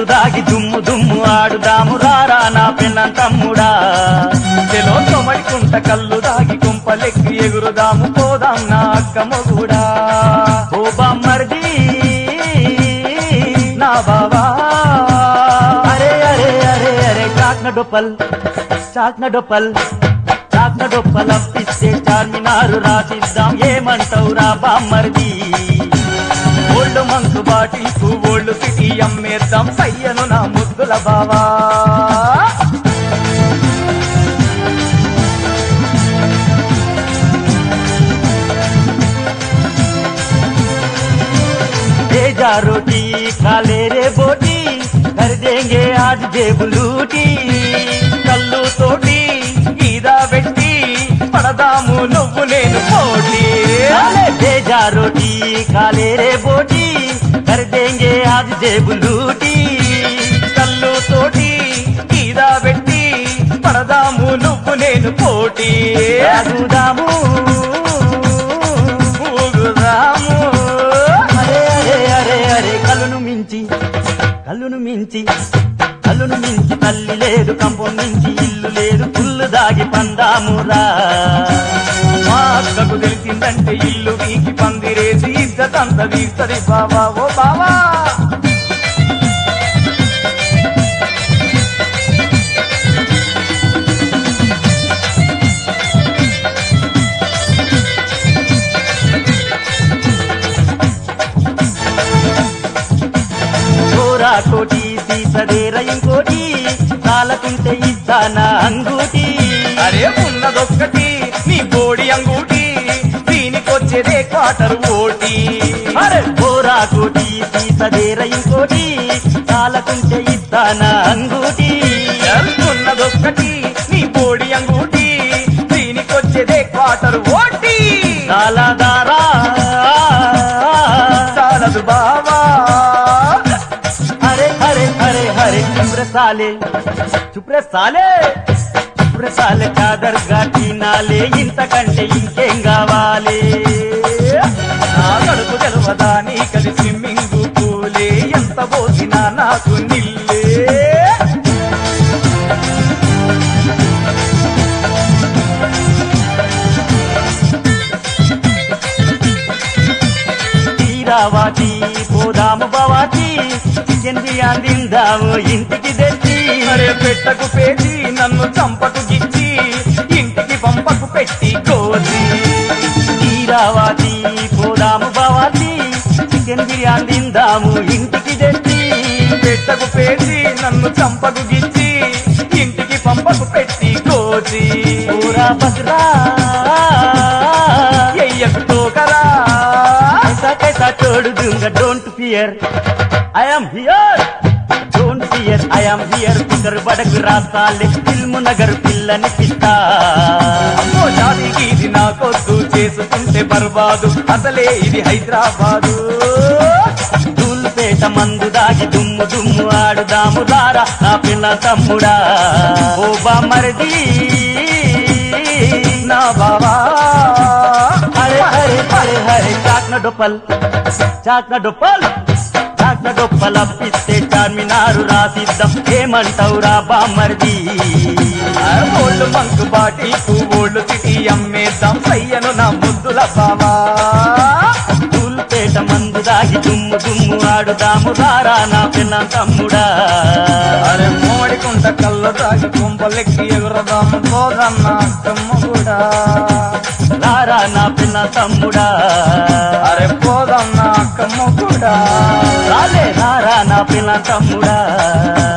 దాగి దుమ్ము దుమ్ము ఆడుదాము రారా నా పిన్న తమ్ముడా చెలో తొమడికుంట కళ్ళు దాగి కుంపలెక్కి ఎగురుదాము పోదాం నా అక్క మొగుడా ఓ బామ్మర్ది నా బావా అరే అరే అరే అరే చాక్న డొప్పల్ చాక్న డొప్పల్ చాక్న డొప్పల్ అప్పిస్తే చార్మినారు రాసిద్దాం ఏమంటావు రా బామ్మర్ది ఓల్డ్ మంకు బాటిల్కు ఓల్డ్ సిటీ అమ్మేద్దాం సయ్యను నా ముద్దుల బావా भेजा रोटी खा ले रे बोटी कर देंगे आज जेब लूटी కళ్ళు తోటి గీదా పెట్టి పడదాము నువ్వు నేను పోటీ भेजा रोटी खा ले रे बोटी कर देंगे आज जेब लूटी కళ్ళు తోటి గీదా పెట్టి పడదాము నువ్వు నేను పోటీ అడుగుదాము ఊగుదాము అరే అరే అరే అరే కళ్ళను మించి కళ్ళును మించి కళ్ళును మించి తల్లి లేదు కంపం మించి ఇల్లు లేదు పుల్లు దాగి పందామురా మా అక్కకు తెలిసిందంటే ఇల్లు వీకి పందిరేసి ఇద్దతంత తీస్తది బావా ఓ బావా కోరా కోటి సీసదేర ఇంకోటి కాలకుంటే ఇస్తానా అంగూటి అరే ఉన్నదొక్కటి నీ బోడి అంగూటి దీనికొచ్చేదే క్వార్టర్ ఓటి అరే కోరా కోటి సీసదేర ఇంకోటి కాలకుంటే ఇస్తానా అంగూటి ఉన్నదొక్కటి నీ బోడి అంగూటి దీనికొచ్చేదే క్వార్టర్ ఓటి కాలదారా చాలదు బావా అరే అరే అరే అరే చుప్ర సాలే చుప్ర సాలే చుప్ర సాలే కాదర్గా తినాలే ఇంతకంటే ఇంకేం కావాలి నా కడుపు తెలవదా నీ కలి స్విమ్మింగ్ పూలే ఎంత పోసినా నాకు నిల్లే తీరావాటి పోదాము బవాటి చికెన్ బిర్యానీ తిందాము ఇంటికి తెచ్చి అరే పెట్టకు పేచి నన్ను చంపకు గిచ్చి ఇంటికి పంపకు పెట్టి కోసి తీరావాటి పోదాము బవాటి చికెన్ బిర్యానీ తిందాము ఇంటికి తెచ్చి పెట్టకు పేచి నన్ను చంపకు గిచ్చి ఇంటికి పంపకు పెట్టి కోసి పూరా బసరా ఎయ్యకు తోకరా कैसा कैसा छोड़ दूंगा don't fear I am here don't fear I am here ఫికర్ బడకు రాసాలే ఫిల్మ్ నగర్ పిల్లని పిస్తా అమ్మో జాతికి ఇది నాకొద్దు చేసుకుంటే బర్బాదు అసలే ఇది హైదరాబాదు దూల్పేట మందు దాగి దుమ్ము దుమ్ము ఆడుదాము రారా నా పిల్ల తమ్ముడా ఓ బామర్ది నా బావా హరే హరే హరే హరే చాక్న డొప్పల్ చాక్న డొప్పల్ చాక్న డొప్పల్ అప్పిస్తే చార్మినారు రాసిద్దాం ఏమంటావురా బామ్మర్ది ఓళ్ళు మంకు బాటికు ఓళ్ళు సిటీ అమ్మేద్దాం సయ్యను నా ముద్దుల బావా తూల్పేట మందు దాగి దుమ్ము దుమ్ము ఆడుదాము రారా నా పిన్న తమ్ముడా అరే మోడికుంట కళ్ళు తాగి కుంపలెక్కి ఎగురదాము పోదన్న అక్కమ్మ కూడా రారా నా పిన్న తమ్ముడా అరే పోదన్న అక్కమ్మ కూడా రాలే రారా నా పిల్ల తమ్ముడా